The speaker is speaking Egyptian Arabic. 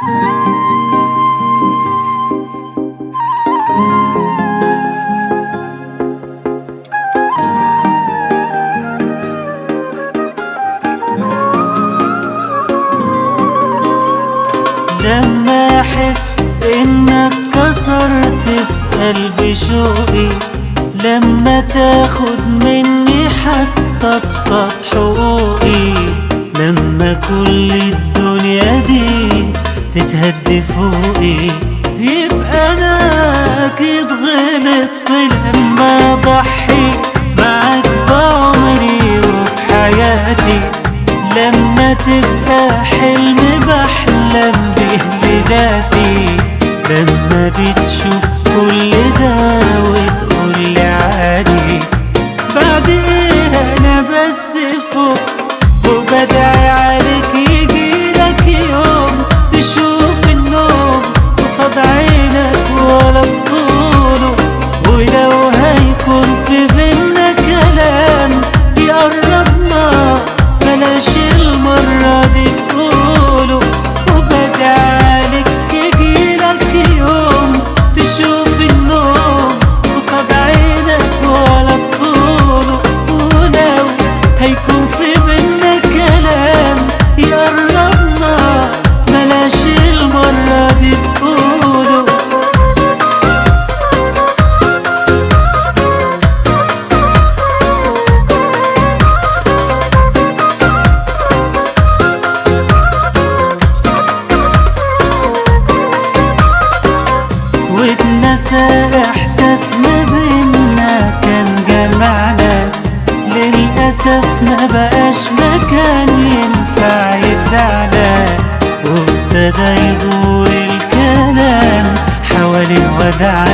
لما احس انك كسرت في قلبي شوقي لما تاخد مني حتى ابسط حقوقي لما كل الدنيا دي تتهد فوقي يبقى انا اكيد غلطت لما اضحي معاك بعمري وبحياتي لما تبقى حلم بحلم به لذاتي لما بتشوف كل ده وتقول لي عادي بعد ايه انا بس فوق وبدعي عليك يجيلك يوم تشوف النوم قصاد عينك ولا تطوله ولو هيكون في بينا كلام يقربنا بلاش المرة دي تقوله وبدعي عليك يجيلك يوم تشوف النوم قصاد عينك ولا تطوله ولو هيكون في بينا كلام يقربنا بلاش المرة دي تقوله واتنسى احساس ما بينا كان جمعنا للاسف ما بقاش مكان ينفع يسعنا وابتدى يدور الكلام حوالين وداعنا